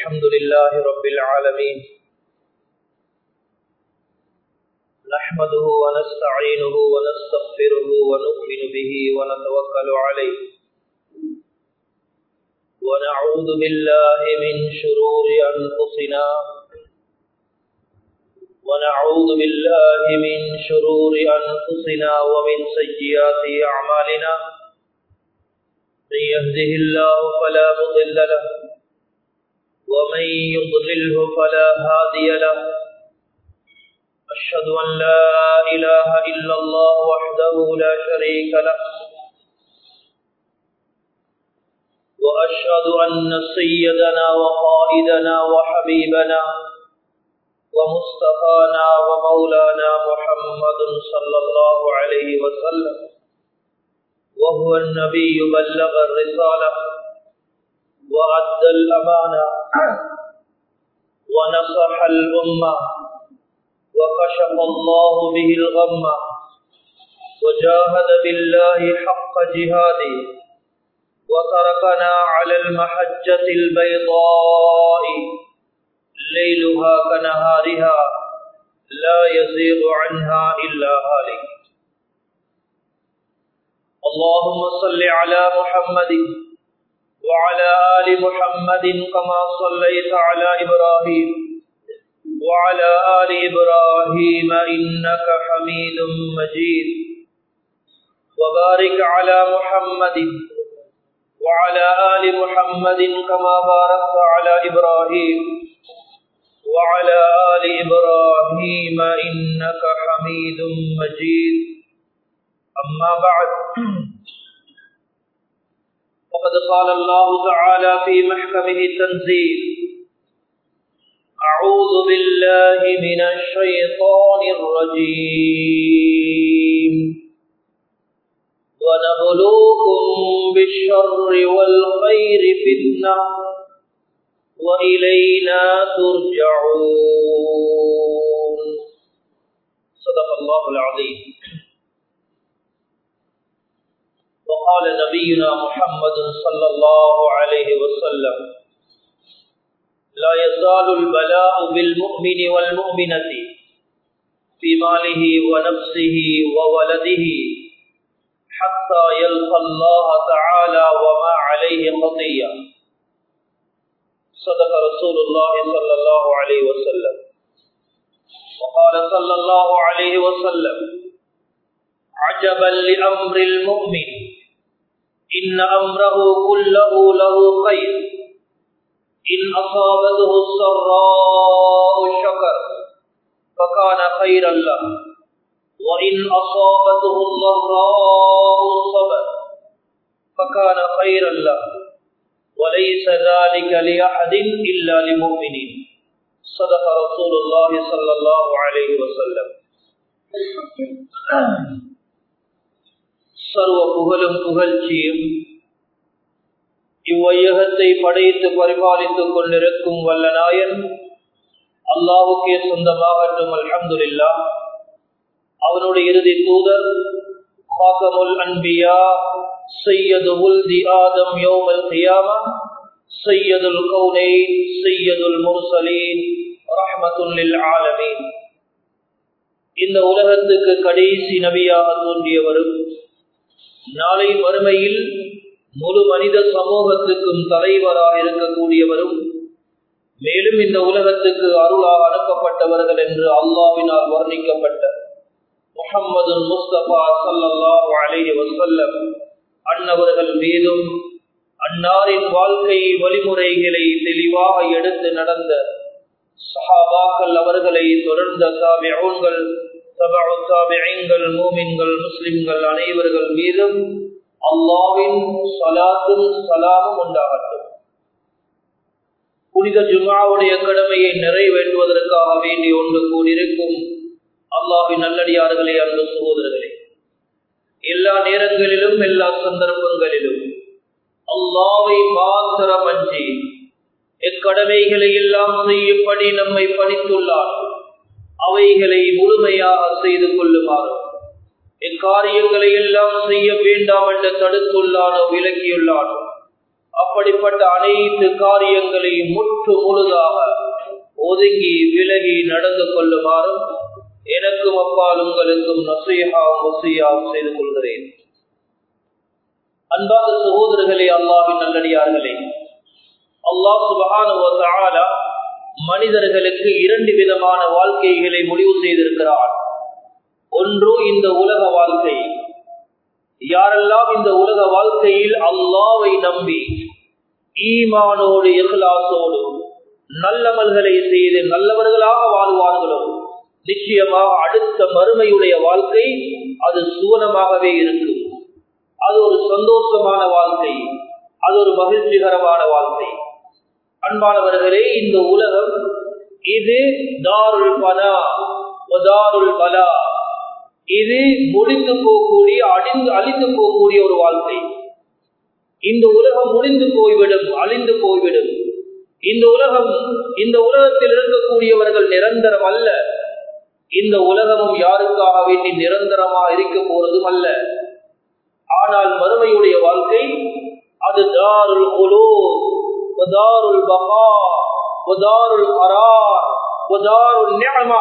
الحمد لله رب العالمين نحمده ونستعينه ونستغفره ونؤمن به ونتوكل عليه ونعوذ بالله من شرور أنفسنا ونعوذ بالله من شرور أنفسنا ومن سيئات أعمالنا من يهده الله فلا مضل له ومن يضلله فلا هادي له أشهد أن لا إله إلا الله وحده لا شريك له وأشهد أن سيدنا وقائدنا وحبيبنا ومصطفانا ومولانا محمد صلى الله عليه وسلم وهو النبي بلغ الرسالة وأدى الأمانة ونصح الأمة وكشف الله به الغمة وجاهد بالله حق جهاده وتركنا على المحجة البيضاء ليلها كنهارها لا يزيغ عنها إلا هالك اللهم صل على محمد وعلى آل محمد كما صليت على إبراهيم وعلى آل إبراهيم إنك حميد مجيد وبارك على محمد وعلى آل محمد كما باركت على إبراهيم وعلى آل إبراهيم إنك حميد مجيد أما بعد وقد قال الله تعالى في محكمه التنزيل أعوذ بالله من الشيطان الرجيم ونبلوكم بالشر والخير فتنة وإلينا ترجعون صدق الله العظيم وقال نبينا محمد صلى الله عليه وسلم لا يزال البلاء بالمؤمن والمؤمنة في ماله ونفسه وولده حتى يلقى الله تعالى وما عليه خطية صدق رسول الله صلى الله عليه وسلم وقال صلى الله عليه وسلم عجبا لأمر المؤمن إن أمره كله له خير إن أصابته السراء شكر فكان خيرا له وإن أصابته الضراء صبر فكان خيرا له وليس ذلك لأحد إلا لمؤمن صدق رسول الله صلى الله عليه وسلم சர்வ புகழும் புகழ்ச்சியும் இவ்வையகத்தை படைத்து பரிபாலித்துக் கொண்டிருக்கும் வல்ல நாயன் அல்லாவுக்கே சொந்தமாகட்டும் அல்ஹம்துல்லா அவனுடைய இறுதி தூதர் பாக்கமுல் அன்பியா سيد ولد آدم يوم القيامة سيد الكونين سيد المرسلين رحمة للعالمين இந்த உலகத்துக்கு கடைசி நபியாக தோன்றியவரும் நாளை மறுமையில் முழு மனித சமூகத்துக்கும் தலைவராக இருக்கக்கூடியவரும் மேலும் இந்த உலகத்துக்கு அருளாக அனுப்பப்பட்டவர்கள் என்று அல்லாவினால் வர்ணிக்கப்பட்ட முகம்மது முஸ்தபா சல்லாஹ் அலேஹி வசல்லம் அன்னவர்கள் மீதும் அன்னாரின் வாழ்க்கை வழிமுறைகளை தெளிவாக எடுத்து நடந்த சஹாபாக்கள் அவர்களை தொடர்ந்த தாபிகள் தாபியங்கள் மூமின்கள் முஸ்லிம்கள் அனைவர்கள் மீதும் அல்லாவின் சலாத்தும் சலாமும் உண்டாகட்டும் புனித ஜுமாவுடைய கடமையை நிறைவேற்றுவதற்காக வேண்டி ஒன்று கூடியிருக்கும் அல்லாவின் நல்லடியார்களே அன்பு சகோதரர்களே எல்லா நேரங்களிலும் எல்லா சந்தர்ப்பங்களிலும் அல்லாவை மாத்திரம் அஞ்சி எக்கடமைகளை எல்லாம் செய்யும்படி நம்மை பணித்துள்ளார் அவைகளை முழுமையாக செய்து கொள்ளுமாறு எக்காரியங்களை எல்லாம் செய்ய வேண்டாம் என்று தடுத்துள்ளானோ விலக்கியுள்ளானோ அப்படிப்பட்ட அனைத்து காரியங்களையும் முற்று முழுதாக ஒதுங்கி விலகி நடந்து கொள்ளுமாறும் எனக்கும் அப்பால் உங்களுக்கும் நசையாவும் வசையாவும் செய்து கொள்கிறேன் அன்பாத சகோதரர்களே அல்லாவின் நல்லடியார்களே அல்லாஹ் சுபகான மனிதர்களுக்கு இரண்டு விதமான வாழ்க்கைகளை முடிவு செய்திருக்கிறார் ஒன்று இந்த உலக வாழ்க்கை யாரெல்லாம் இந்த உலக வாழ்க்கையில் அல்லாவை நம்பி ஈமானோடு இஹ்லாசோடு நல்லமல்களை செய்து நல்லவர்களாக வாழ்வார்களோ நிச்சயமாக அடுத்த மறுமையுடைய வாழ்க்கை அது சுவனமாகவே இருக்கும் அது ஒரு சந்தோஷமான வாழ்க்கை அது ஒரு மகிழ்ச்சிகரமான வாழ்க்கை அன்பானவர்களே இந்த உலகம் இது தாருல் பனா தாருல் பலா இது முடிந்து போகக்கூடிய அழிந்து அழிந்து போகக்கூடிய ஒரு வாழ்க்கை இந்த உலகம் முடிந்து போய்விடும் அழிந்து போய்விடும் இந்த உலகம் இந்த உலகத்தில் இருக்கக்கூடியவர்கள் நிரந்தரம் அல்ல இந்த உலகமும் யாருக்காக வேண்டி நிரந்தரமாக இருக்க போறதும் அல்ல ஆனால் மறுமையுடைய வாழ்க்கை அது தாருல் குலோ தாருல் பகா தாருல் கரார் தாருல் நியமா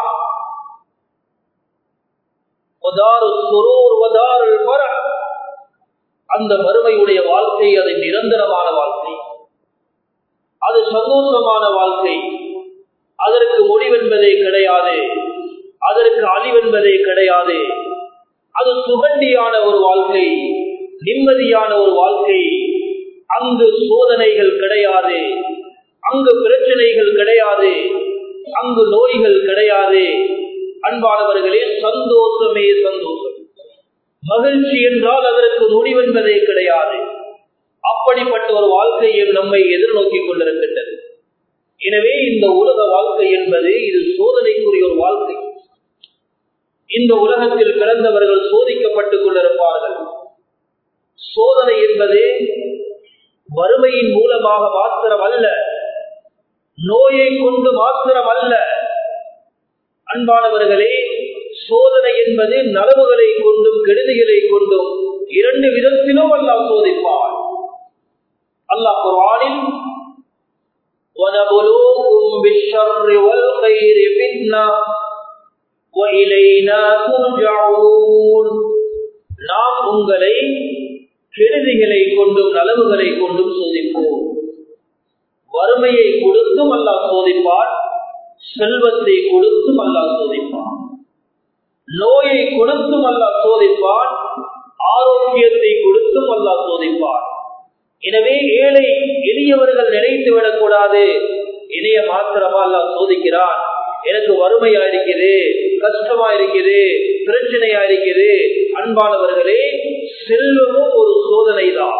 அந்த மறுமையுடைய வாழ்க்கை அது நிரந்தரமான வாழ்க்கை அது சந்தோஷமான வாழ்க்கை அதற்கு முடிவென்பதே கிடையாது அதற்கு அழிவென்பதே கிடையாது அது சுகண்டியான ஒரு வாழ்க்கை நிம்மதியான ஒரு வாழ்க்கை அங்கு சோதனைகள் கிடையாது அங்கு பிரச்சனைகள் கிடையாது அங்கு நோய்கள் கிடையாது அன்பானவர்களே சந்தோஷமே சந்தோஷம் மகிழ்ச்சி என்றால் அதற்கு முடிவென்பதே கிடையாது அப்படிப்பட்ட ஒரு வாழ்க்கையை நம்மை எதிர்நோக்கி கொண்டிருக்கின்றது எனவே இந்த உலக வாழ்க்கை என்பது இது சோதனைக்குரிய ஒரு வாழ்க்கை இந்த உலகத்தில் பிறந்தவர்கள் சோதிக்கப்பட்டுக் கொண்டிருப்பார்கள் சோதனை என்பது வறுமையின் மூலமாக மாத்திரம் அல்ல நோயை கொண்டு மாத்திரம் அல்ல அன்பானவர்களே சோதனை என்பது நலவுகளை கொண்டும் கெடுதிகளை கொண்டும் இரண்டு விதத்திலும் அல்லாஹ் சோதிப்பார் அல்லாஹ் குர்ஆனில் وَنَبْلُوكُمْ بِالشَّرِّ وَالْخَيْرِ فِتْنَةً وَإِلَيْنَا تُرْجَعُونَ நாம் உங்களை கெடுதிகளை கொண்டும் நலவுகளை கொண்டும் சோதிப்போம் வறுமையை கொடுத்தும் அல்லாஹ் சோதிப்பார் செல்வத்தை கொடுத்தும் அல்லாஹ் சோதிப்பான் நோயை கொடுத்தும் அல்லாஹ் சோதிப்பான் ஆரோக்கியத்தை கொடுத்தும் அல்லாஹ் சோதிப்பான் எனவே ஏழை எளியவர்கள் நினைத்து விடக்கூடாது இணைய மாத்திரமா அல்லாஹ் சோதிக்கிறான் எனக்கு வறுமையா இருக்குது கஷ்டமா இருக்குது பிரச்சனையா இருக்குது அன்பானவர்களே செல்வமும் ஒரு சோதனை தான்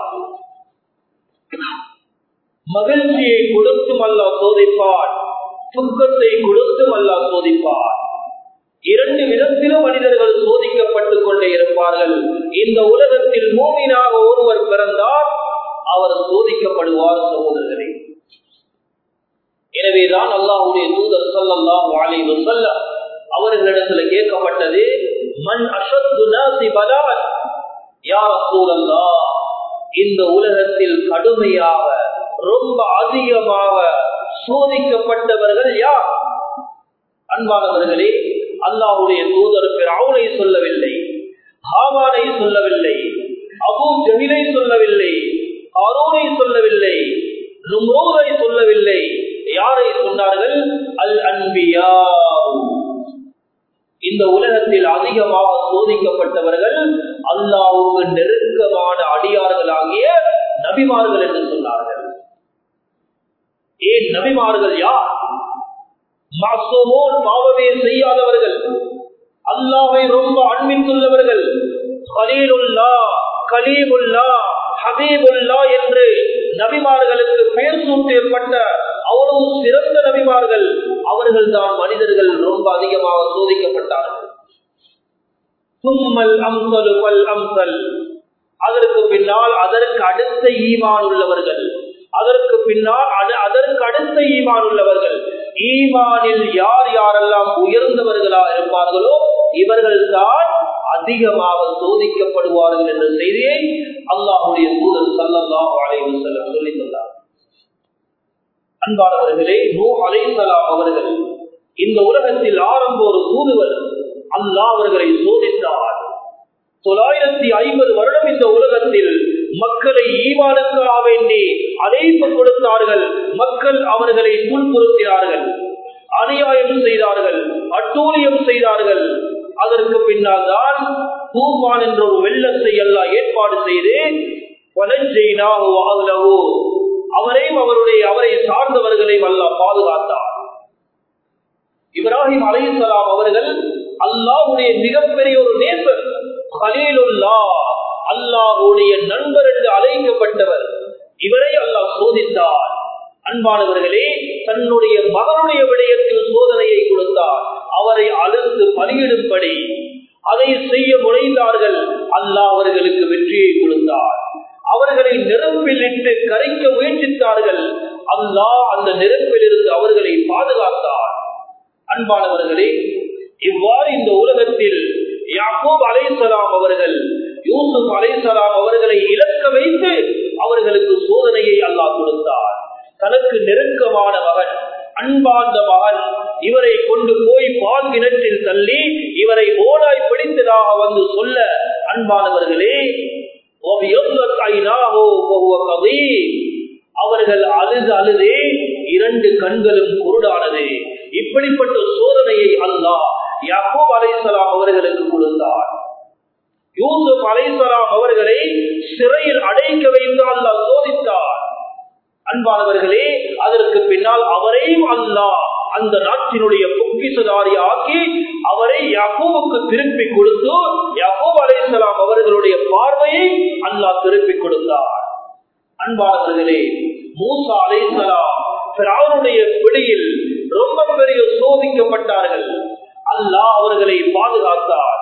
மகிழ்ச்சியை கொடுத்தும் அல்லா சோதிப்பான் துக்கத்தை கொடுத்தும் அல்லா சோதிப்பான் இரண்டு விதத்திலும் மனிதர்கள் சோதிக்கப்பட்டுக் கொண்டே இருப்பார்கள் இந்த உலகத்தில் மூமினாக ஒருவர் பிறந்தால் அவர் சோதிக்கப்படுவார் சகோதரர்களே எனவேதான் அல்லாஹுடைய தூதர் சொல்லலாம் வாழை சொல்ல அவர்களிடத்துல கேட்கப்பட்டது மண் அசத்து நாசி பலான் யார் சூழல்லா இந்த உலகத்தில் கடுமையாக ரொம்ப அதிகமாக சோதிக்கப்பட்டவர்கள் யார் அன்பானவர்களே அல்லாஹுடைய தூதர் பிராவுனை சொல்லவில்லை ஹாமானை சொல்லவில்லை அபு ஜஹிலை சொல்லவில்லை அருணை சொல்லவில்லை ருமோரை சொல்லவில்லை யாரை சொன்னார்கள் அல் அன்பியா இந்த உலகத்தில் அதிகமாக சோதிக்கப்பட்டவர்கள் அல்லாவுக்கு நெருக்கமான அடியார்களாகிய நபிமார்கள் என்று சொன்னார்கள் ஏன் நபிமார்கள் யார் மாசோமோன் பாவமே செய்யாதவர்கள் அல்லாவை ரொம்ப அன்பித்துள்ளவர்கள் கலீலுல்லா கலீமுல்லா ஹபீபுல்லா என்று நபிமார்களுக்கு பெயர் சூட்டப்பட்ட அவ்வளவு சிறந்த நபிமார்கள் அவர்கள் தான் மனிதர்கள் ரொம்ப அதிகமாக சோதிக்கப்பட்டார்கள் தும்மல் அம்சல் பல் அம்சல் அதற்கு பின்னால் அதற்கு அடுத்த ஈமான் உள்ளவர்கள் அதற்கு பின்னால் அதற்கு அடுத்த ஈமான் உள்ளவர்கள் ஈமானில் யார் யாரெல்லாம் உயர்ந்தவர்களாக இருப்பார்களோ இவர்கள் தான் அதிகமாக சோதிக்கப்படுவார்கள் என்ற செய்தியை அல்லாஹுடைய தூதர் சல்லல்லாஹு அலைஹி வஸல்லம் சொல்லித் தந்தார் அன்பானவர்களே நூ அலைஹிஸ்ஸலாம் அவர்கள் இந்த உலகத்தில் ஆரம்ப ஒரு தூதுவர் அல்லாஹ் அவர்களை சோதித்தார் தொள்ளாயிரத்தி ஐம்பது வருடம் இந்த உலகத்தில் மக்களை ஈவானுக்காக வேண்டி அழைப்பு கொடுத்தார்கள் மக்கள் அவர்களை புல்புறுத்தினார்கள் அநியாயம் செய்தார்கள் அட்டூழியம் செய்தார்கள் அதற்கு பின்னால் தான் தூஃபான் என்ற ஒரு வெள்ளத்தை எல்லாம் ஏற்பாடு செய்து அவரையும் அவருடைய அவரை சார்ந்தவர்களையும் அல்ல பாதுகாத்தார் இப்ராஹிம் அலைசலாம் அவர்கள் அல்லாஹுடைய மிகப்பெரிய ஒரு நேசர் ஹலீலுல்லா அல்லாஹுடைய நண்பர் என்று அழைக்கப்பட்டவர் இவரை அல்லாஹ் சோதித்தார் அன்பானவர்களே தன்னுடைய மகனுடைய விடயத்தில் சோதனையை கொடுத்தார் அவரை அழுத்து பலியிடும்படி அதை செய்ய முனைந்தார்கள் அல்லாஹ் அவர்களுக்கு வெற்றியை கொடுத்தார் அவர்களை நெருப்பில் இட்டு கரைக்க முயற்சித்தார்கள் அல்லாஹ் அந்த நெருப்பில் இருந்து அவர்களை பாதுகாத்தார் அன்பானவர்களே இவ்வாறு இந்த உலகத்தில் யாக்கூப் அலைசலாம் அவர்கள் யூசுப் அலைசலாம் அவர்களை இழக்க வைத்து அவர்களுக்கு சோதனையை அல்லாஹ் கொடுத்தார் தனக்கு நெருக்கமான மகன் அன்பார்ந்த மகன் இவரை கொண்டு போய் பால் கிணற்றில் தள்ளி இவரை ஓடாய் பிடித்ததாக வந்து சொல்ல அன்பானவர்களே அவர்கள் அழுது அழுதே இரண்டு கண்களும் குருடானது இப்படிப்பட்ட சோதனையை அல்லாஹ் யாக்கூப் அலைசலாம் அவர்களுக்கு கொடுத்தார் யூசுப் அலைசலாம் அவர்களை சிறையில் அடைக்க வைத்து அல்லாஹ் சோதித்தார் அன்பானவர்களே அதற்கு பின்னால் அவரையும் அல்லாஹ் அந்த நாட்டினுடைய பொக்கிசதாரி ஆக்கி அவரை யாக்கூவுக்கு திருப்பி கொடுத்து யாக்கூப் அலைசலாம் அவர்களுடைய பார்வையை அல்லாஹ் திருப்பி கொடுத்தார் அன்பானவர்களே மூசா அலைசலாம் பிராவுடைய பிடியில் ரொம்ப பெரிய சோதிக்கப்பட்டார்கள் அல்லாஹ் அவர்களை பாதுகாத்தார்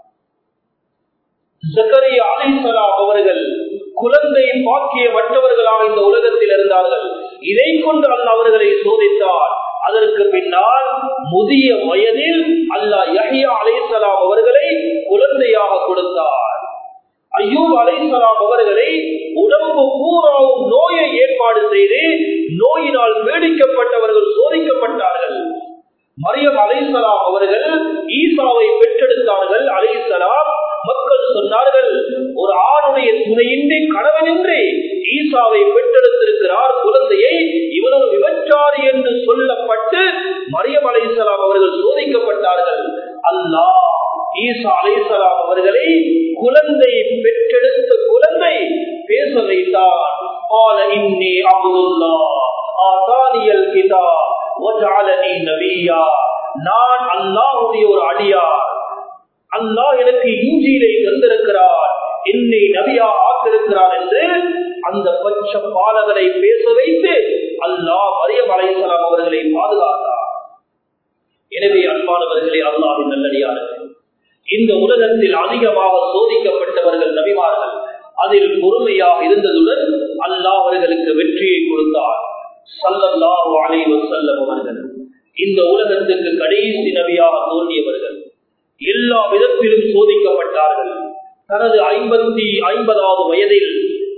ஜக்கரியா அலைசலாம் அவர்கள் குழந்தை பாக்கிய மற்றவர்களாக இந்த உலகத்தில் இருந்தார்கள் இதை கொண்டு அல்ல அவர்களை சோதித்தார் அதற்கு பின்னால் முதிய வயதில் அல்லாஹ் யஹியா அலைசலாம் அவர்களை குழந்தையாக கொடுத்தார் ஐயூப் அலைசலாம் அவர்களை உடம்பு பூராவும் நோயை ஏற்பாடு செய்து நோயினால் பீடிக்கப்பட்டவர்கள் சோதிக்கப்பட்டார்கள் மரியம் அலைசலாம் அவர்கள் ஈசாவை பெற்றெடுத்தார்கள் அலைசலாம் மக்கள் சொன்னார்கள் ஒரு ஆணுடைய துணையின்றி கணவனின்றி ஈசாவை பெற்றெடுத்திருக்கிறார் குழந்தையை இவர் ஒரு விபச்சாரி என்று சொல்லப்பட்டு மரியம் அலைசலாம் அவர்கள் சோதிக்கப்பட்டார்கள் அல்லாஹ் ஈசா அலைசலாம் அவர்களை குழந்தை பெற்றெடுத்த குழந்தை பேச வைத்தார் قال إني عبد الله آتاني الكتاب وجعلني نبيا நான் அல்லாஹ்வுடைய ஒரு அடியார் அல்லாஹ் எனக்கு இஞ்சியிலே தந்திருக்கிறார் என்னை நபியா ஆக்கிருக்கிறார் என்று அந்த பட்ச பாலகரை பேச வைத்து அல்லாஹ் மரியம் அலைசலாம் அவர்களை பாதுகாத்தார் எனவே அன்பானவர்களே அல்லாஹின் நல்லடியார்கள் இந்த உலகத்தில் அதிகமாக சோதிக்கப்பட்டவர்கள் நபிமார்கள் அதில் பொறுமையாக இருந்ததுடன் அல்லாஹ் அவர்களுக்கு வெற்றியை கொடுத்தார் சல்லல்லாஹு அலைஹி வஸல்லம் அவர்கள் இந்த உலகத்துக்கு கடைசி நபியாக தோன்றியவர்கள் எல்லா விதத்திலும் சோதிக்கப்பட்டார்கள் தனது ஐம்பத்தி ஐம்பதாவது வயதில்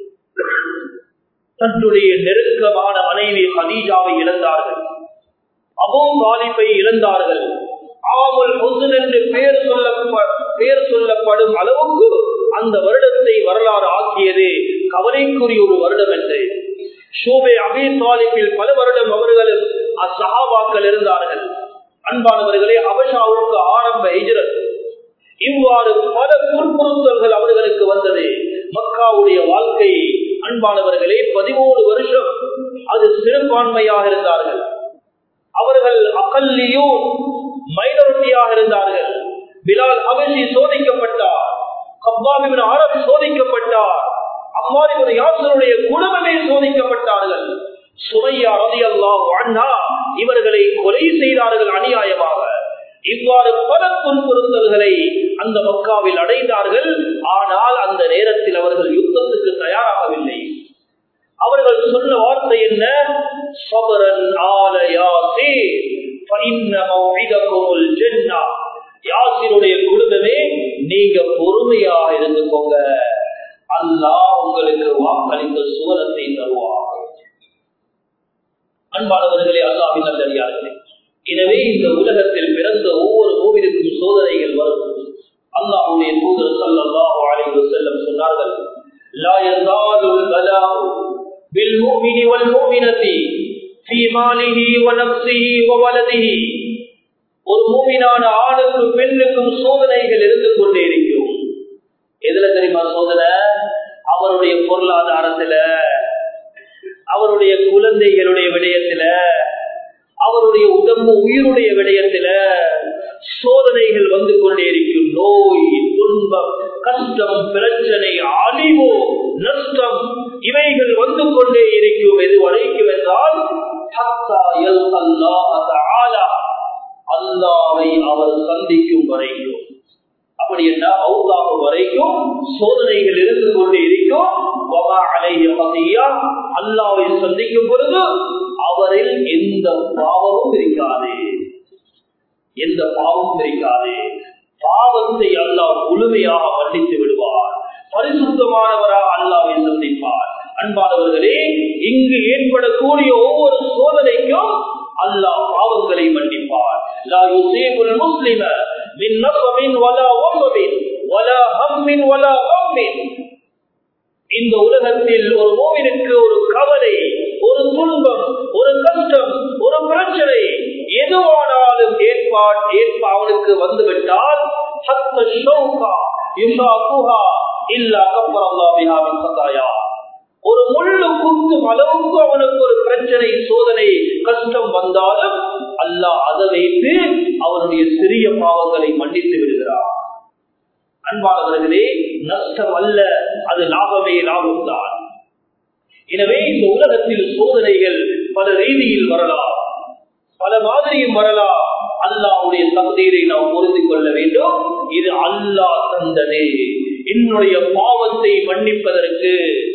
தன்னுடைய நெருக்கமான மனைவி ஹதீஜாவை இழந்தார்கள் அபோ வாலிப்பை இழந்தார்கள் ஆமுல் ஹுசன் என்று பெயர் சொல்ல பெயர் சொல்லப்படும் அளவுக்கு அந்த வருடத்தை வரலாறு ஆக்கியது கவலைக்குரிய ஒரு வருடம் என்று ஷோபே அபே தாலிப்பில் பல வருடம் அவர்களும் அசஹாபாக்கள் இருந்தார்கள் அன்பானவர்களே அபஷாவுக்கு ஆரம்ப எஜிரத் இவ்வாறு பல துன்புறுத்தல்கள் அவர்களுக்கு வந்தது மக்காவுடைய வாழ்க்கை அன்பானவர்களே பதிமூணு வருஷம் அது சிறுபான்மையாக இருந்தார்கள் அவர்கள் அகல்லியும் மைனாரிட்டியாக இருந்தார்கள் பிலால் அபசி சோதிக்கப்பட்டார் கப்பாபின் அரபு சோதிக்கப்பட்டார் அம்மாரிபுர யாசனுடைய குடும்பமே சோதிக்கப்பட்டார்கள் சுமையா ரதி அல்லாஹ் அண்ணா இவர்களை கொலை செய்தார்கள் அநியாயமாக இவ்வாறு பல துன்புறுத்தல்களை அந்த மக்காவில் அடைந்தார்கள் ஆனால் அந்த நேரத்தில் அவர்கள் யுத்தத்துக்கு தயாராகவில்லை அவர்கள் சொன்ன வார்த்தை என்ன சபரன் ஆலயாசி فَإِنَّ مَوْعِدَكُمُ الْجَنَّةُ யாசிருடைய குடும்பமே நீங்க பொறுமையாக இருந்துக்கோங்க அல்லாஹ் உங்களுக்கு வாக்களித்த சுவரத்தை தருவார் அன்பானவர்களே அல்லாஹின் நல்லடியார்களே எனவே இந்த உலகத்தில் பிறந்த ஒவ்வொரு மூவிற்கும் சோதனைகள் வரும் அல்லாஹுடைய தூதர் ஸல்லல்லாஹு அலைஹி வஸல்லம் சொன்னார்கள் லா யஸாலுல் பலாஉ பில் முஃமினி வல் முஃமினதி ஃபீ மாலிஹி வ நஃப்ஸிஹி வ வலதிஹி ஒரு மூமினான ஆணுக்கும் பெண்ணுக்கும் சோதனைகள் இருந்து கொண்டே இருக்கும் எதுல தெரியுமா சோதனை அவருடைய பொருளாதாரத்துல அவருடைய குழந்தைகளுடைய விடயத்துல அவருடைய உடம்பு உயிருடைய விடயத்துல சோதனைகள் வந்து கொண்டே இருக்கும் நோய் துன்பம் கஷ்டம் பிரச்சனை அழிவு நஷ்டம் இவைகள் வந்து கொண்டே இருக்கும் எது வரைக்கும் என்றால் அல்லாவை அவர் சந்திக்கும் வரைக்கும் அப்படி என்ன அவுதாகும் வரைக்கும் சோதனைகள் இருந்து கொண்டே இருக்கும் அல்லாவை சந்திக்கும் பொழுது அவரில் எந்த பாவமும் இருக்காது எந்த பாவமும் இருக்காது பாவத்தை அல்லாஹ் முழுமையாக மன்னித்து விடுவார் பரிசுத்தமானவராக அல்லாவை சந்திப்பார் அன்பானவர்களே இங்கு ஏற்படக்கூடிய ஒவ்வொரு சோதனைக்கும் அல்லாஹ் பாவங்களை மன்னிப்பார் லா யுசீபுல் முஸ்லிம மின் நஃபமின் வலா வஃபமின் வலா ஹம்மின் வலா கம்மின் இந்த உலகத்தில் ஒரு மோவினுக்கு ஒரு கவலை ஒரு துன்பம் ஒரு கஷ்டம் ஒரு பிரச்சனை எதுவானாலும் ஏற்பாடு ஏற்ப அவனுக்கு வந்துவிட்டால் சத்த ஷௌகா இஷா குஹா இல்லா கப்பரல்லா பிஹாவின் சதாயா ஒரு முள்ளு குத்தும் அளவுக்கு அவனுக்கு ஒரு பிரச்சனை சோதனை கஷ்டம் வந்தாலும் அல்லாஹ் அதை வைத்து அவனுடைய சிறிய பாவங்களை மன்னித்து விடுகிறார் அன்பானவர்களே நஷ்டம் அல்ல அது லாபமே லாபம்தான் எனவே இந்த உலகத்தில் சோதனைகள் பல ரீதியில் வரலாம் பல மாதிரியும் வரலாம் அல்லாவுடைய தகுதியை நாம் புரிந்து கொள்ள வேண்டும் இது அல்லாஹ் தந்தது என்னுடைய பாவத்தை மன்னிப்பதற்கு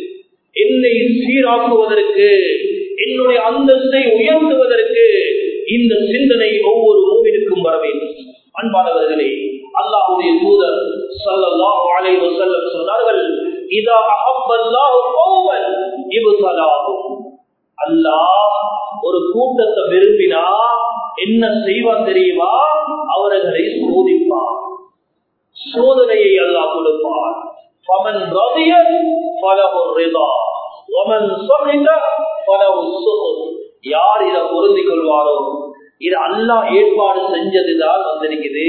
என்னை சீராக்குவதற்கு என்னுடைய அந்தஸ்தை உயர்த்துவதற்கு இந்த சிந்தனை ஒவ்வொரு மூவிற்கும் வர வேண்டும் அன்பானவர்களே அல்லாஹுடைய தூதர் ஸல்லல்லாஹு அலைஹி வஸல்லம் சொன்னார்கள் இதா அஹப்பல்லாஹு கௌமன் இப்தலாஹு அல்லாஹ் ஒரு கூட்டத்தை விரும்பினா என்ன செய்வான் தெரியுமா அவர்களை சோதிப்பான் சோதனையை அல்லாஹ் கொடுப்பான் فمن رضي فله الرضا ومن سخط فله السخط யார் இதை பொருந்திக் கொள்வாரோ இது அல்லாஹ் ஏற்பாடு செஞ்சதுதான் வந்திருக்குது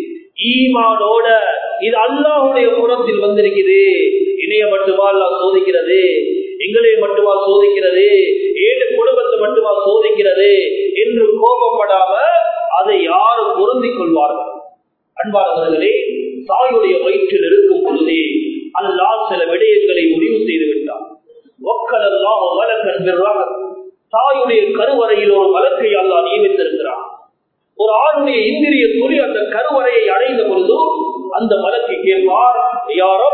ஈமானோட இது அல்லாஹுடைய புறத்தில் வந்திருக்குது இணைய மட்டுமா அல்லாஹ் சோதிக்கிறது எங்களை மட்டுமா சோதிக்கிறது ஏழு குடும்பத்தை மட்டுமா சோதிக்கிறது என்று கோபப்படாம அதை யாரும் பொருந்திக் கொள்வார்கள் அன்பாளர்களே தாயுடைய வயிற்றில் இருக்கும் பொழுதே அல்லாஹ் சில விடயங்களை முடிவு செய்து விட்டார் ஒக்கல் அல்லாஹ் வழக்கன் தாயுடைய கருவறையில் ஒரு வழக்கை அல்லாஹ் நியமித்திருக்கிறார் ஒரு ஆணுடைய இந்திரிய துளி அந்த கருவறையை அடைந்த பொழுது அந்த வழக்கை கேட்பார் யாரோ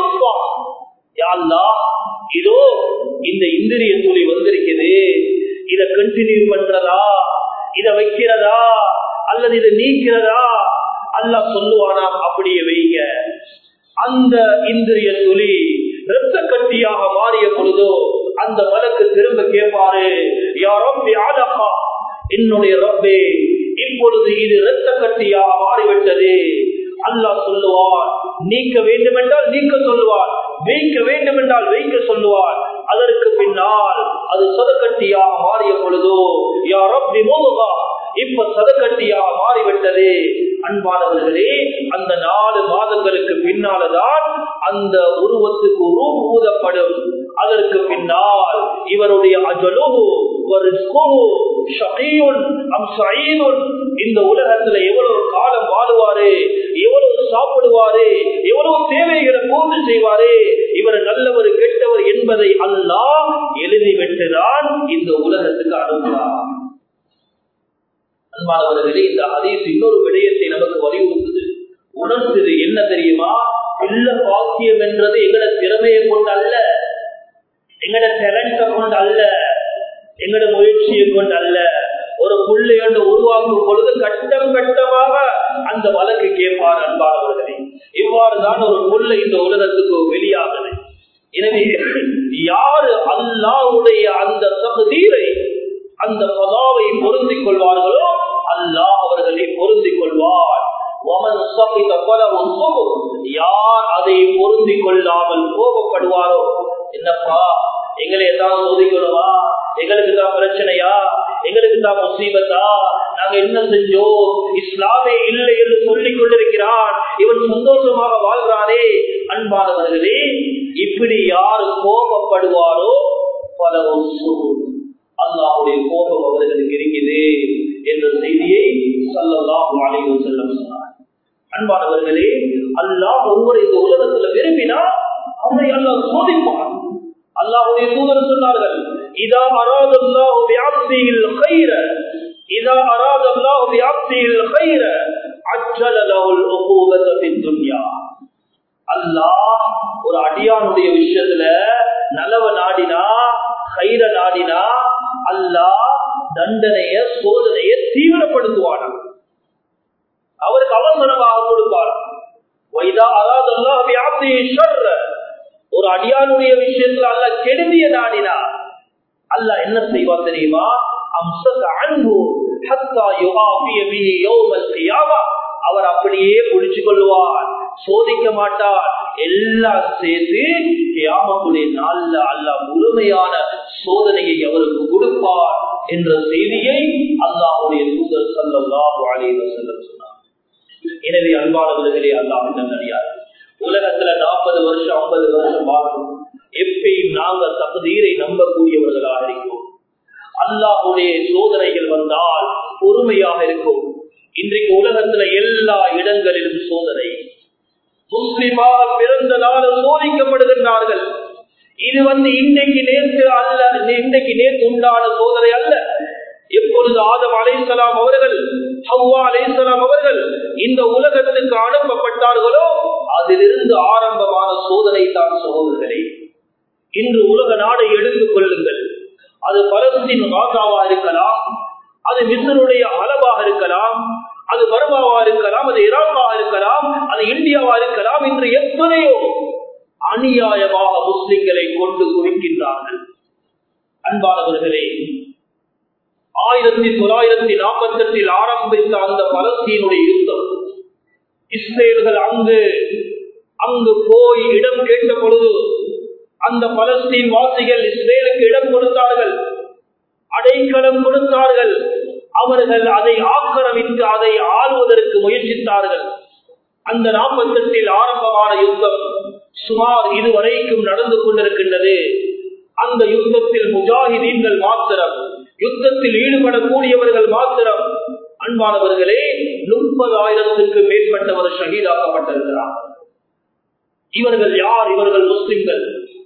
யாழ்லா இதோ இந்த இந்திரிய துளி வந்திருக்குது இத கண்டினியூ பண்றதா இத வைக்கிறதா அல்லது இதை நீக்கிறதா அல்ல சொல்லுவானாம் அப்படியே வைங்க அந்த இந்திரிய துளி இரத்த கட்டியாக மாறிய பொழுதோ அந்த வழக்கு திரும்ப கேட்பாரு யாரோ ஆதப்பா என்னுடைய ரப்பே இப்பொழுது இது இரத்த கட்டியாக மாறிவிட்டது அல்லாஹ் சொல்லுவார் நீக்க வேண்டும் என்றால் நீக்க சொல்லுவார் வைக்க வேண்டும் என்றால் வைக்க சொல்லுவார் அதற்கு பின்னால் அது சதக்கட்டியாக மாறிய பொழுதோ யார் அப்படி மோதுவா இப்ப சதக்கட்டியாக மாறிவிட்டது அன்பானவர்களே அந்த நாலு மாதங்களுக்கு பின்னால்தான் அந்த உருவத்துக்கு உருவம் ஊதப்படும் அதற்கு பின்னால் இவருடைய அஜலுகு ஒரு இந்த உலகத்துல எவ்வளவு காலம் வாழுவாரு எவ்வளவு சாப்பிடுவாரு எவ்வளவு தேவைகளை பூர்த்தி செய்வாரு இவர் நல்லவர் கெட்டவர் என்பதை அல்லாஹ் எழுதிவிட்டுதான் இந்த உலகத்துக்கு அனுப்புகிறார் அன்பானவர்களே இந்த ஹதீஸ் இன்னொரு விடயத்தை நமக்கு வலியுறுத்துது உணர்த்துது என்ன தெரியுமா இல்ல பாக்கியம் என்றது எங்கட திறமையை கொண்டு அல்ல எங்கட டேலண்ட கொண்டு அல்ல எங்கட முயற்சியை கொண்டு அல்ல ஒரு புள்ளையோட உருவாக்க வாங்கும் பொழுது கட்டம் கட்டமாக அந்த வழக்கு கேட்பார் அன்பானவர்களே இவ்வாறுதான் ஒரு முல்லை இந்த உலகத்துக்கு வெளியாகுது எனவே யாரு அல்லாவுடைய அந்த தகுதீரை அந்த பதாவை பொருந்திக் கொள்வார்களோ அல்லாஹ் அவர்களை பொருந்திக் கொள்வார் யார் அதை பொருந்திக் கொள்ளாமல் கோபப்படுவாரோ என்னப்பா எங்களை ஏதாவது சோதிக்கணுமா எங்களுக்கு தான் பிரச்சனையா எங்களுக்கு தான் முசீபத்தா நாங்க என்ன செஞ்சோம் இஸ்லாமே இல்லை என்று சொல்லிக் கொண்டிருக்கிறான் இவன் சந்தோஷமாக வாழ்றானே அன்பானவர்களே இப்படி யாரு கோபப்படுவாரோ பல அல்லாஹுடைய கோபம் அவர்களுக்கு இருக்குது என்ற செய்தியை சல்லல்லாஹு அலைஹி வஸல்லம் சொன்னார் அன்பானவர்களே அல்லாஹ் ஒருவர் இந்த உலகத்துல விரும்பினா அவரை அல்லாஹ் சோதிப்பான் அல்லாஹுடைய தூதர் சொன்னார்கள் இதா அராத அல்லாஹு பியாப்தியில் கைர இதா அராத அல்லாஹு பியாப்தியில் கைர அஜ்ஜல லஹுல் உகூபத ஃபித் துன்யா அல்லாஹ் ஒரு அடியானுடைய விஷயத்துல நலவ நாடினா கைர நாடினா அல்லாஹ் தண்டனைய சோதனைய தீவிரப்படுத்துவானா அவருக்கு அவசரமாக கொடுப்பார் வைதா அராத அல்லாஹ் பியாப்தியை ஷர்ர ஒரு அடியானுடைய விஷயத்துல அல்ல கெடுதிய நாடினா அல்ல என்ன செய்வார் தெரியுமா அவர் அப்படியே புடிச்சு கொள்வார் சோதிக்க மாட்டார் எல்லாம் சேர்த்து கியாமத்துடைய நாள்ல அல்ல முழுமையான சோதனையை அவருக்கு கொடுப்பார் என்ற செய்தியை அல்லாஹுடைய தூதர் சல்லாஹு அலைவர் செல்லம் சொன்னார் எனவே அன்பானவர்களே அல்லாஹ் நல்லடியார் உலகத்துல நாற்பது வருஷம் ஐம்பது வருஷம் வாழும் எப்பயும் நாங்க தகுதீரை நம்பக்கூடியவர்களாக இருக்கிறோம் அல்லாஹுடைய சோதனைகள் வந்தால் பொறுமையாக இருக்கும் இன்றைக்கு உலகத்துல எல்லா இடங்களிலும் சோதனை முஸ்லிமாக பிறந்ததால சோதிக்கப்படுகின்றார்கள் இது வந்து இன்னைக்கு நேற்று அல்ல இன்னைக்கு நேற்று உண்டான சோதனை அல்ல எப்பொழுது ஆதம் அலைசலாம் அவர்கள் ஹவ்வா அலைசலாம் அவர்கள் இந்த உலகத்துக்கு அனுப்பப்பட்டார்களோ அதிலிருந்து ஆரம்பமான சோதனை தான் சகோதரர்களே இன்று உலக நாடை எடுத்துக் கொள்ளுங்கள் அது பலஸ்தீன் ராசாவா இருக்கலாம் அது மிசருடைய அளவாக இருக்கலாம் அது பர்மாவா இருக்கலாம் அது ஈராக்காக இருக்கலாம் அது இந்தியாவா இருக்கலாம் இன்று எத்தனையோ அநியாயமாக முஸ்லிம்களை கொண்டு குவிக்கின்றார்கள் அன்பானவர்களே ஆயிரத்தி தொள்ளாயிரத்தி நாற்பத்தி எட்டில் ஆரம்பித்த அந்த பலஸ்தீனுடைய யுத்தம் இஸ்ரேல்கள் அங்கு அங்கு போய் இடம் கேட்ட பொழுது அந்த பலஸ்தீன் வாசிகள் இஸ்ரேலுக்கு இடம் கொடுத்தார்கள் அடைக்கலம் கொடுத்தார்கள் அவர்கள் அதை ஆக்கிரமித்து அதை ஆளுவதற்கு முயற்சித்தார்கள் அந்த நாற்பத்தி எட்டில் ஆரம்பமான யுத்தம் சுமார் இதுவரைக்கும் நடந்து கொண்டிருக்கின்றது அந்த யுத்தத்தில் முஜாஹிதீன்கள் மாத்திரம் யுத்தத்தில் ஈடுபடக்கூடியவர்கள் மாத்திரம் அன்பானவர்களே முப்பதாயிரத்துக்கு மேற்பட்டவர் ஷஹீதாக்கப்பட்டிருக்கிறார் இவர்கள் யார் இவர்கள் முஸ்லிம்கள்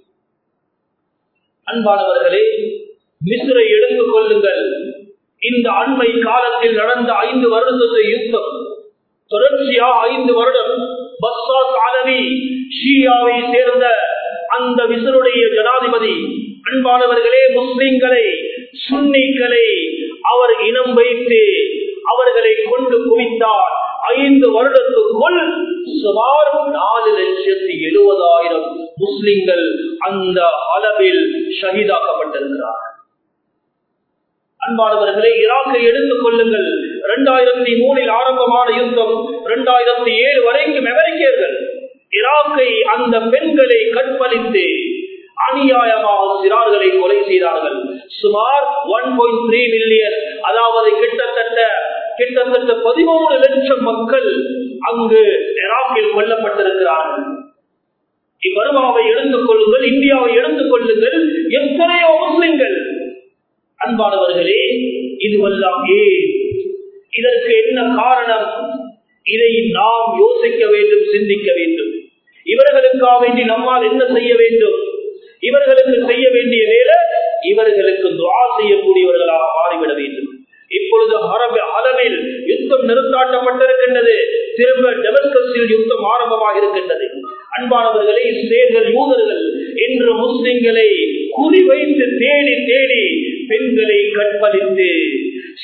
அன்பானவர்களே மிஸ்ரை எடுத்துக் கொள்ளுங்கள் இந்த அண்மை காலத்தில் நடந்த ஐந்து வருடத்தை யுத்தம் தொடர்ச்சியா ஐந்து வருடம் பஸ்வாஸ் ஆலவி ஷியாவை சேர்ந்த அந்த மிசருடைய ஜனாதிபதி அன்பானவர்களே முஸ்லிம்களை சுன்னிகளை அவர் இனம் வைத்து அவர்களை கொண்டு குவித்தார் ஐந்து வருடத்துக்குள் சுமார் நாலு லட்சத்தி எழுபதாயிரம் முஸ்லிம்கள் அந்த அளவில் ஷஹீதாக்கப்பட்டிருக்கிறார் அன்பானவர்களை ஈராக்கை எடுத்துக் கொள்ளுங்கள் இரண்டாயிரத்தி மூணில் ஆரம்பமான யுத்தம் இரண்டாயிரத்தி ஏழு வரைக்கும் அமெரிக்கர்கள் ஈராக்கை அந்த பெண்களை கற்பழித்து அநியாயமாக சிறார்களை கொலை செய்தார்கள் சுமார் ஒன் பாயிண்ட் த்ரீ மில்லியன் அதாவது கிட்டத்தட்ட கிட்டத்தட்ட பதிமூணு லட்சம் மக்கள் அங்கு ஈராக்கில் கொல்லப்பட்டிருக்கிறார்கள் இவ்வருமாவை எடுத்துக் கொள்ளுங்கள் இந்தியாவை எடுத்துக் கொள்ளுங்கள் எத்தனையோ முஸ்லிம்கள் அன்பானவர்களே இதுவெல்லாம் ஏன் இதற்கு என்ன காரணம் இதை நாம் யோசிக்க வேண்டும் சிந்திக்க வேண்டும் இவர்களுக்காக வேண்டி நம்மால் என்ன செய்ய வேண்டும் இவர்களுக்கு செய்ய வேண்டிய வேலை இவர்களுக்கு துவா செய்யக்கூடியவர்களாக மாறிவிட வேண்டும் இப்பொழுது அளவில் யுத்தம் நிறுத்தாட்டப்பட்டிருக்கின்றது திரும்ப டெமஸ்கஸில் யுத்தம் ஆரம்பமாக இருக்கின்றது அன்பானவர்களே இஸ்ரேல்கள் யூதர்கள் இன்று முஸ்லிம்களை குறிவைத்து தேடி தேடி பெண்களை கற்பழித்து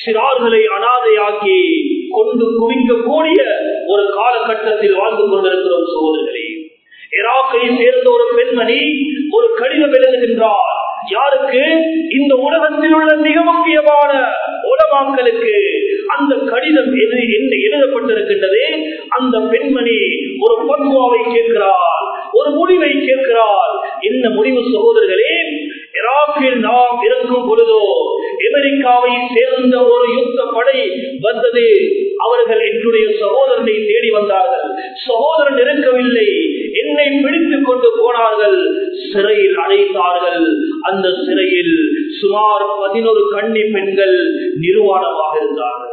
சிறார்களை அனாதையாக்கி கொண்டு குவிக்கக்கூடிய ஒரு காலகட்டத்தில் வாழ்ந்து கொண்டிருக்கிறோம் சோதர்களே ஈராக்கை சேர்ந்த ஒரு பெண்மணி ஒரு கடிதம் எழுதுகின்றார் யாருக்கு இந்த உலகத்தில் உள்ள மிக முக்கியமான உலமாக்களுக்கு அந்த கடிதம் எது என்ன எழுதப்பட்டிருக்கின்றது அந்த பெண்மணி ஒரு பத்வாவை கேட்கிறார் ஒரு முடிவை கேட்கிறார் என்ன முடிவு சகோதரர்களே ஈராக்கில் நாம் இருக்கும் பொழுதோ அமெரிக்காவை சேர்ந்த ஒரு யுத்த படை வந்தது அவர்கள் என்னுடைய சகோதரனை தேடி வந்தார்கள் சகோதரன் இருக்கவில்லை என்னை பிடித்துக் கொண்டு போனார்கள் சிறையில் அடைத்தார்கள் அந்த சிறையில் சுமார் பதினோரு கன்னி பெண்கள் நிர்வாணமாக இருந்தார்கள்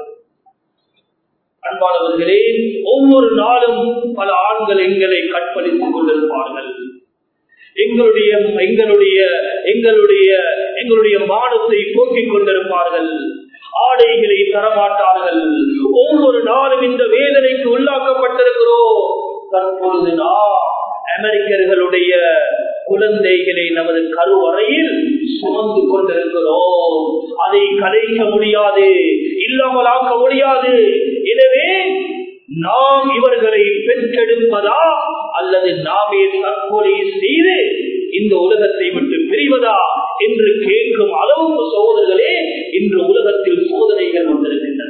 அன்பானவர்களே ஒவ்வொரு நாளும் பல ஆண்கள் எங்களை கற்பழித்துக் கொண்டிருப்பார்கள் எங்களுடைய எங்களுடைய எங்களுடைய எங்களுடைய மானத்தை போக்கிக் கொண்டிருப்பார்கள் ஆடைகளை தரமாட்டார்கள் ஒவ்வொரு நாளும் இந்த வேதனைக்கு உள்ளாக்கப்பட்டிருக்கிறோம் தற்பொழுது நாம் அமெரிக்கர்களுடைய குழந்தைகளை நமது கருவறையில் சுமந்து கொண்டிருக்கிறோம் அதை கலைக்க முடியாது இல்லாமல் ஆக்க முடியாது எனவே நாம் இவர்களை பெற்றெடுப்பதா அல்லது நாமே தற்கொலை செய்து இந்த உலகத்தை விட்டு பிரிவதா என்று கேட்கும் அளவுக்கு சோதர்களே இன்று உலகத்தில் சோதனைகள் வந்திருக்கின்றன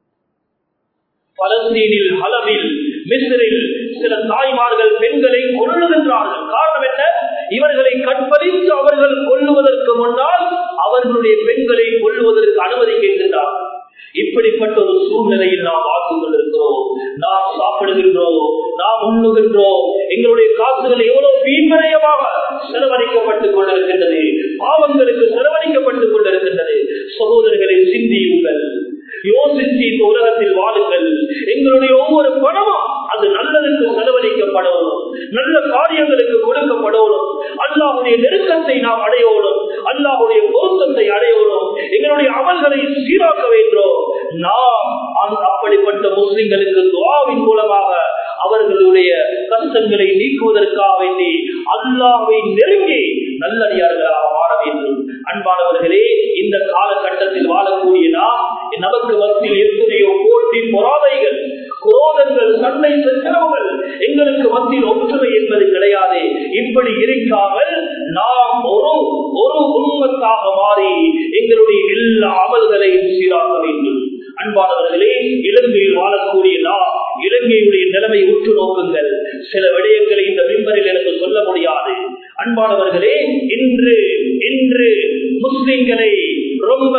பலஸ்தீனில் ஹலவில் மிஸ்ரில் சில தாய்மார்கள் பெண்களை கொள்ளுகின்றார்கள் காரணம் என்ன இவர்களை கற்பழித்து அவர்கள் கொள்ளுவதற்கு முன்னால் அவர்களுடைய பெண்களை கொள்ளுவதற்கு அனுமதிக்கின்றார்கள் இப்படிப்பட்ட ஒரு சூழ்நிலையில் நாம் வாழ்ந்து கொண்டிருக்கிறோம் நாம் சாப்பிடுகின்றோம் நாம் உண்ணுகின்றோம் எங்களுடைய காசுகள் எவ்வளவு வீண்மயமாக செலவழிக்கப்பட்டுக் கொண்டிருக்கின்றது பாவங்களுக்கு செலவழிக்கப்பட்டுக் கொண்டிருக்கின்றது சகோதரர்களை சிந்தியுங்கள் யோசித்து இந்த உலகத்தில் வாழுங்கள் எங்களுடைய ஒவ்வொரு பணமும் அது நல்லதுக்கு செலவழிக்கப்படணும் நல்ல காரியங்களுக்கு கொடுக்கப்படணும் அல்லாஹுடைய நெருக்கத்தை நாம் அடையணும் அல்லாஹுடைய பொருத்தத்தை அடையணும் எங்களுடைய அமல்களை சீராக்க வேண்டும் நாம் அந்த அப்படிப்பட்ட முஸ்லிம்களுக்கு துவாவின் மூலமாக அவர்களுடைய கஷ்டங்களை நீக்குவதற்காக வேண்டி அல்லாவை நெருங்கி நல்லடியார்களாக மாற வேண்டும் அன்பானவர்களே இந்த காலகட்டத்தில் வாழக்கூடிய நாம் நமக்கு மத்தியில் எத்தனையோ போட்டி பொறாமைகள் குரோதங்கள் சண்டை சச்சரவுகள் எங்களுக்கு மத்தியில் ஒற்றுமை என்பது கிடையாது இப்படி இருக்காமல் நாம் ஒரு ஒரு உண்மத்தாக மாறி எங்களுடைய எல்லா அமல்களையும் சீராக்க வேண்டும் அன்பானவர்களே இலங்கையில் வாழக்கூடிய நாம் இலங்கையுடைய நிலைமை உற்று நோக்குங்கள் சில விடயங்களை இந்த மின்பரில் எனக்கு சொல்ல முடியாது அன்பானவர்களே இன்று இன்று முஸ்லிம்களை ரொம்ப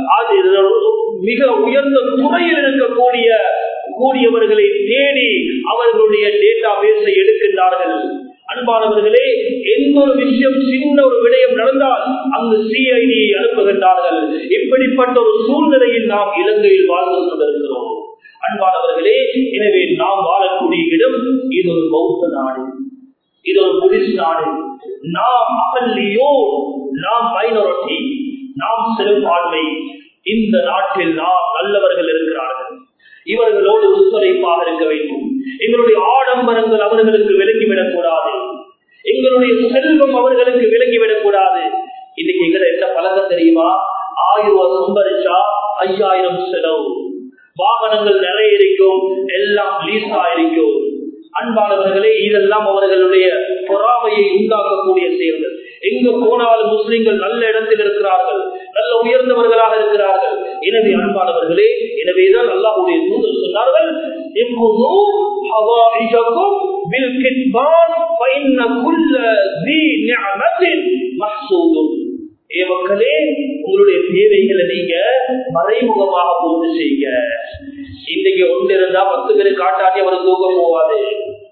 மிக உயர்ந்த துறையில் இருக்கக்கூடிய கூடியவர்களை தேடி அவர்களுடைய டேட்டா பேஸை எடுக்கின்றார்கள் அன்பானவர்களே எந்த ஒரு விஷயம் சின்ன ஒரு விடயம் நடந்தால் அங்கு சிஐடியை அனுப்புகின்றார்கள் இப்படிப்பட்ட ஒரு சூழ்நிலையில் நாம் இலங்கையில் வாழ்ந்து கொண்டிருக்கிறோம் அன்பானவர்களே எனவே நாம் வாழக்கூடிய இடம் இது ஒரு பௌத்த நாடு இது ஒரு புலிஸ் நாடு நாம் அகல்லியோ நாம் மைனாரிட்டி நாம் சிறுபான்மை இந்த நாட்டில் நாம் நல்லவர்கள் இருக்கிறார்கள் இவர்களோடு ஒத்துழைப்பாக இருக்க வேண்டும் எங்களுடைய ஆடம்பரங்கள் அவர்களுக்கு விலகிவிடக் கூடாது எங்களுடைய செல்வம் அவர்களுக்கு விலகிவிடக் கூடாது இன்னைக்கு எங்களை என்ன பழக்கம் தெரியுமா ஆயிரம் ரூபாய் சம்பரிச்சா ஐயாயிரம் செலவு வாகனங்கள் நிறைய இருக்கும் எல்லாம் லீஸா இருக்கும் அன்பானவர்களே இதெல்லாம் அவர்களுடைய பொறாமையை உண்டாக்கக்கூடிய செயல்கள் எங்க போனாலும் முஸ்லிம்கள் நல்ல இடத்தில் இருக்கிறார்கள் நல்ல உயர்ந்தவர்களாக இருக்கிறார்கள் எனவே அன்பானவர்களே எனவேதான் அல்லாஹுடைய தூதர் சொன்னார்கள் எப்போதும் ஹவாஇஜக்கும் பில் கித்பான் ஃபைன்ன குல்ல ذي நிஅமத் மஹ்சூதுன் ஏ மக்களே உங்களுடைய தேவைகளை நீங்க மறைமுகமாக பூர்த்தி செய்யுங்க இன்னைக்கு ஒன்று இருந்தா பத்து பேர் காட்டாட்டி அவர் தூக்கம் போவாது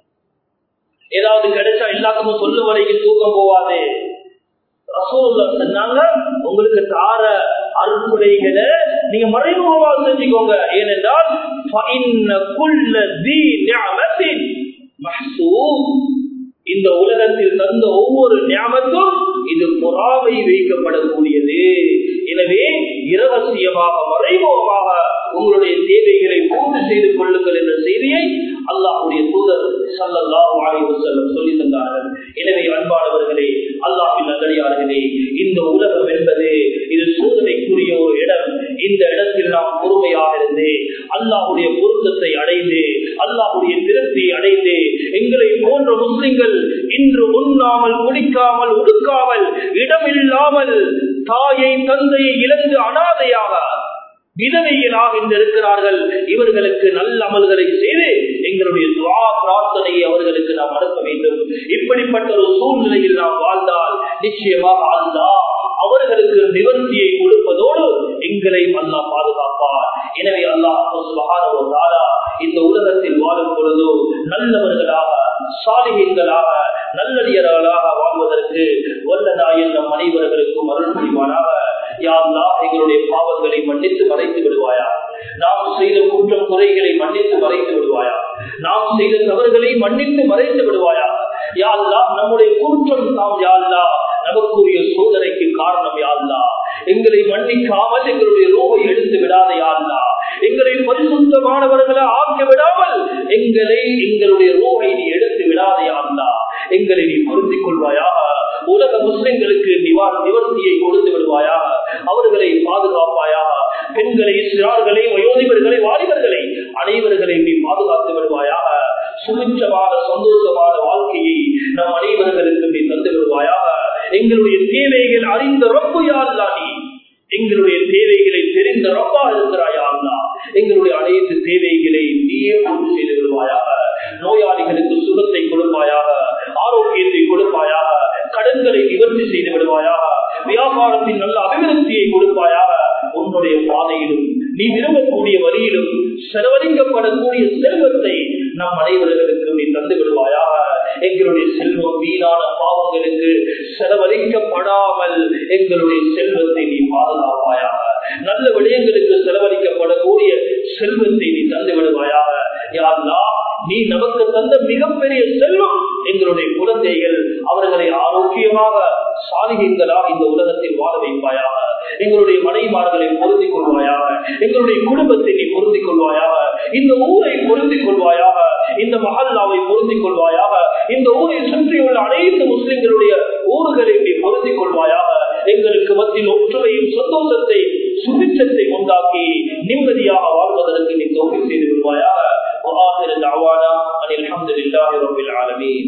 ஏதாவது கிடைச்சா எல்லாத்துக்கும் சொல்லும் வரைக்கும் தூக்கம் போவாது ரசூல்லா சொன்னாங்க உங்களுக்கு தார அற்புடைகளை நீங்க மறைமுகமாக செஞ்சுக்கோங்க ஏனென்றால் இந்த உலகத்தில் தந்த ஒவ்வொரு ஞாபகத்தும் இது பொறாமை வைக்கப்படக்கூடியது எனவே இரகசியமாக மறைமுகமாக உங்களுடைய தேவைகளை பூர்த்தி செய்து கொள்ளுங்கள் என்ற செய்தியை அல்லாஹுடைய தூதர் சல்லாஹ் செல்லம் சொல்லி தந்தார்கள் எனவே அன்பானவர்களே அல்லாஹின் நல்லடியார்களே இந்த உலகம் என்பது இது சோதனைக்குரிய ஒரு இடம் இந்த இடத்தில் நாம் அல்லாஹுடைய பொருத்தத்தை அடைந்து அல்லாஹுடைய திருப்தியை அடைந்து எங்களை போன்ற முஸ்லிம்கள் இன்று உண்ணாமல் குடிக்காமல் உடுக்காமல் இடமில்லாமல் தாயை தந்தையை இழந்து அனாதையாக விதவைகளாக இன்று இருக்கிறார்கள் இவர்களுக்கு நல்ல அமல்களை செய்து எங்களுடைய துவா பிரார்த்தனையை அவர்களுக்கு நாம் அனுப்ப வேண்டும் இப்படிப்பட்ட ஒரு சூழ்நிலையில் நாம் வாழ்ந்தால் நிச்சயமாக அல்லா அவர்களுக்கு நிவர்த்தியை கொடுப்பதோடு எங்களையும் அல்லா பாதுகாப்பார் எனவே அல்லாஹ் இந்த உலகத்தில் வாழும் பொழுதோ நல்லவர்களாக சாலிகங்களாக நல்லடியர்களாக வாழ்வதற்கு வல்லதாயின் நம் அனைவர்களுக்கும் அருள் புரிவானாக யாருலா எங்களுடைய பாவங்களை மன்னித்து மறைத்து விடுவாயா நாம் செய்த குற்றம் குறைகளை மன்னித்து மறைத்து விடுவாயா நாம் செய்த தவறுகளை மன்னித்து மறைத்து விடுவாயா யாருலா நம்முடைய குற்றம் நாம் யாருலா நமக்குரிய சோதனைக்கு காரணம் யாருலா எங்களை மன்னிக்காமல் எங்களுடைய ரோவை எடுத்து விடாத யாருலா எங்களை பரிசுத்தமானவர்களை ஆக்க விடாமல் எங்களை எங்களுடைய ரோவை நீ எடுத்து விடாத யாருலா எங்களை நீ பொருந்திக் கொள்வாயாக உலக முஸ்லிம்களுக்கு நிவார நிவர்த்தியை கொடுத்து விடுவாயாக அவர்களை பாதுகாப்பாயாக பெண்களை சிறார்களை வயோதிபர்களை வாலிபர்களை அனைவர்களையும் நீ பாதுகாத்து விடுவாயாக சுமிச்சமான சந்தோஷமான வாழ்க்கையை நம் அனைவர்களுக்கு நீ தந்து விடுவாயாக எங்களுடைய தேவைகள் அறிந்த ரொம்ப யாருலா நீ எங்களுடைய தேவைகளை தெரிந்த ரப்பா இருக்கிறாயா எங்களுடைய அனைத்து தேவைகளை நீயே பூர்த்தி செய்து விடுவாயாக நோயாளிகளுக்கு சுகத்தை கொடுப்பாயாக ஆரோக்கியத்தை கொடுப்பாயாக கடன்களை நிவர்த்தி செய்து விடுவாயாக வியாபாரத்தின் நல்ல அபிவிருத்தியை கொடுப்பாயாக உன்னுடைய பாதையிலும் நீ விரும்பக்கூடிய வழியிலும் செலவழிக்கப்படக்கூடிய செல்வத்தை நம் அனைவர்களுக்கு நீ தந்து விடுவாயாக எங்களுடைய செல்வம் வீணான பாவங்களுக்கு செலவழிக்கப்படாமல் எங்களுடைய செல்வத்தை நீ பாதுகாப்பாயாக நல்ல விடயங்களுக்கு செலவழிக்கப்படக்கூடிய செல்வத்தை நீ தந்து விடுவாயாக யாருலா நீ நமக்கு தந்த மிகப்பெரிய செல்வம் எங்களுடைய குழந்தைகள் அவர்களை ஆரோக்கியமாக சாலிகங்களாக இந்த உலகத்தில் வாழ வைப்பாயாக எங்களுடைய மனைமார்களை பொருந்திக் கொள்வாயாக எங்களுடைய குடும்பத்தை நீ பொருந்திக் கொள்வாயாக இந்த ஊரை பொருந்திக் கொள்வாயாக இந்த மஹல்லாவை பொருந்திக் கொள்வாயாக இந்த ஊரை சுற்றியுள்ள அனைத்து முஸ்லிம்களுடைய ஊர்களை நீ பொருந்திக் கொள்வாயாக எங்களுக்கு மத்தியில் ஒற்றுமையும் சந்தோஷத்தை சுபிச்சத்தை உண்டாக்கி நிம்மதியாக வாழ்வதற்கு நீ தோல்வி செய்து விடுவாயாக وآخر دعوانا أن الحمد لله رب العالمين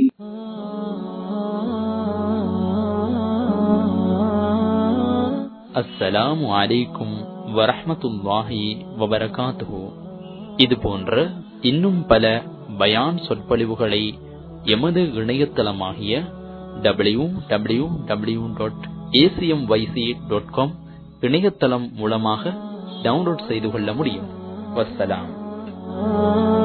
அஸ்ஸலாமு அலைக்கும் வரஹ்மத்துல்லாஹி வபரகாத்துஹு இது போன்ற இன்னும் பல பயான் சொற்பொழிவுகளை எமது இணையதளமாகிய W W W dot A C M Y C dot com இணையதளம் மூலமாக டவுன்லோட் செய்து கொள்ள முடியும் வஸ்ஸலாம்